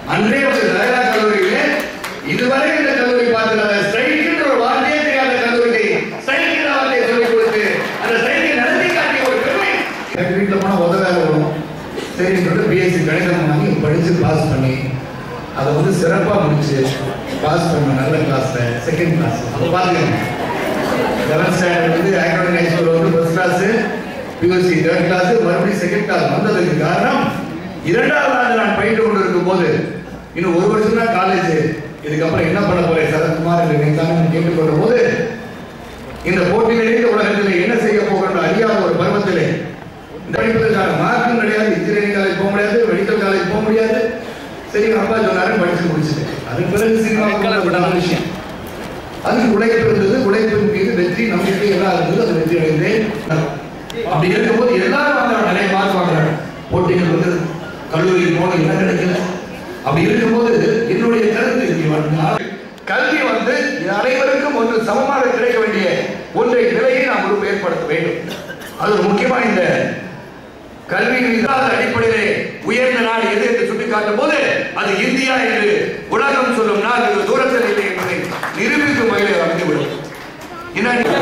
அன்றே ஒரு லயோலா கல்லூரியிலே இதுவரை இந்த கல்லூரி பார்த்திருந்த ஸ்ட்ரைக்குன்ற ஒரு வார்த்தையே தெரியாத கல்லூரிக்கு ஸ்ட்ரைக்குன்ற வார்த்தையை சொல்லிக் கொடுத்து அந்த ஸ்ட்ரைக்கை நடத்தி காட்டிய ஒரு பெருமை எங்க வீட்டுல போனா உத வேலை வரும் சரின்னு சொல்லிட்டு பிஎஸ்சி கணிதம் வாங்கி படிச்சு பாஸ் பண்ணி அதை வந்து சிறப்பா முடிச்சு பாஸ் பண்ண நல்ல கிளாஸ்ல செகண்ட் கிளாஸ் அப்போ பாத்துக்கோங்க லெவன்த் ஸ்டாண்டர்ட் வந்து அகாடமிக் ஹை ஸ்கூல் வந்து first class PUC third class மறுபடியும் செகண்ட் கிளாஸ் வந்ததுக்கு காரணம் இரண்டாவது ஆண்டு நான் பயின்று கொண்டிருக்கும் போது இன்னும் ஒரு வருஷம் தான் காலேஜ் இதுக்கப்புறம் என்ன பண்ண போறேன் சரத்குமார் என்று நினைத்தாங்க கேட்டுக்கொண்ட போது இந்த போட்டி நிறைந்த உலகத்திலே என்ன செய்ய போகிறோம் அறியாத ஒரு பருவத்திலே இந்த படிப்பதற்கான மார்க்கும் கிடையாது இன்ஜினியரிங் காலேஜ் போக முடியாது மெடிக்கல் காலேஜ் போக முடியாது சரி எங்க அப்பா சொன்னாரு படிச்சு முடிச்சுட்டு அதுக்கு பிறகு சினிமா விஷயம் அதுக்கு உழைப்பு இருந்தது உழைப்பின் மீது வெற்றி நம்பிக்கை எல்லாம் இருந்தது அது வெற்றி அடைந்தேன் அப்படி இருக்கும்போது எல்லாரும் வாங்குறாங்க நிறைய மார்க் வாங்குறாங்க போட்டிகள் வந்து கல்லூரியில் போன என்ன கிடைக்கல அப்படி இருக்கும்போது என்னுடைய கருத்து இங்கே வந்து கல்வி வந்து அனைவருக்கும் ஒன்று சமமாக கிடைக்க வேண்டிய ஒன்றை நிலையை நாம் ஒரு ஏற்படுத்த வேண்டும் அது ஒரு முக்கியமா இந்த கல்வியின் இல்லாத அடிப்படையிலே உயர்ந்த நாடு எது என்று சுட்டிக்காட்டும் போது அது இந்தியா என்று உலகம் சொல்லும் நாள் வெகு தூரத்தில் இல்லை என்பதை நிரூபிக்கும் வகையில் அமைந்துவிடும் என்ன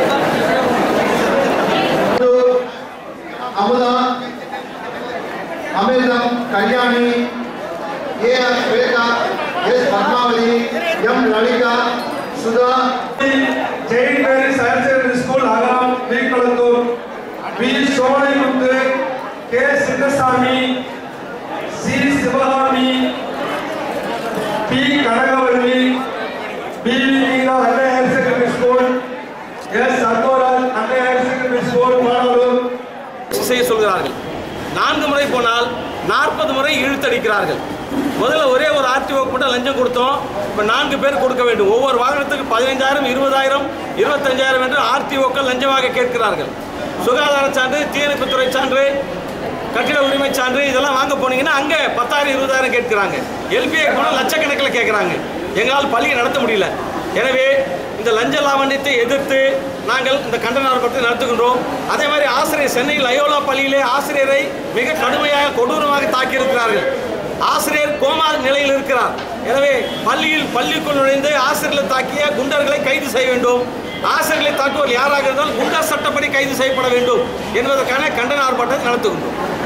Amudha Amirtham Kalyani A R Swetha S Padmavathi M Lalitha Sudha Jain Mary science secondary school Agaram Veekulathur P Sholaimuthu K Chinnasamy C Sivakami P Kanagavalli P Geetha Annai higher secondary school S Sarvoraj Annai higher secondary school மாணவர்கள் செய்ய சொல்கிறார்கள் நான்கு முறை போனால் நாற்பது முறை இழுத்தடிக்கிறார்கள் முதல்ல ஒரே ஒரு ஆர்டிஓக்கு மட்டும் லஞ்சம் கொடுத்தோம் இப்போ நான்கு பேர் கொடுக்க வேண்டும் ஒவ்வொரு வாகனத்துக்கு பதினைஞ்சாயிரம் இருபதாயிரம் இருபத்தஞ்சாயிரம் என்று ஆர்டிஓக்கள் லஞ்சமாக கேட்கிறார்கள் சுகாதார சான்று தீயணைப்புத்துறை சான்று கட்டிட உரிமை சான்று இதெல்லாம் வாங்க போனீங்கன்னா அங்கே பத்தாயிரம் இருபதாயிரம் கேட்கிறாங்க எல்பிஐ போனால் லட்சக்கணக்கில் கேட்குறாங்க எங்களால் பள்ளியை நடத்த முடியல எனவே இந்த லஞ்ச லாவண்யத்தை எதிர்த்து நாங்கள் இந்த கண்டன ஆர்ப்பாட்டத்தை நடத்துகின்றோம் அதே மாதிரி ஆசிரியர் சென்னையில் லயோலா பள்ளியிலே ஆசிரியரை மிக கடுமையாக கொடூரமாக தாக்கியிருக்கிறார்கள் ஆசிரியர் கோமா நிலையில் இருக்கிறார் எனவே பள்ளியில் பள்ளிக்குள் நுழைந்து ஆசிரியர்களை தாக்கிய குண்டர்களை கைது செய்ய வேண்டும் ஆசிரியர்களை தாக்குவோர் யாராக இருந்தாலும் குண்டர் சட்டப்படி கைது செய்யப்பட வேண்டும் என்பதற்கான கண்டன ஆர்ப்பாட்டத்தை நடத்துகின்றோம்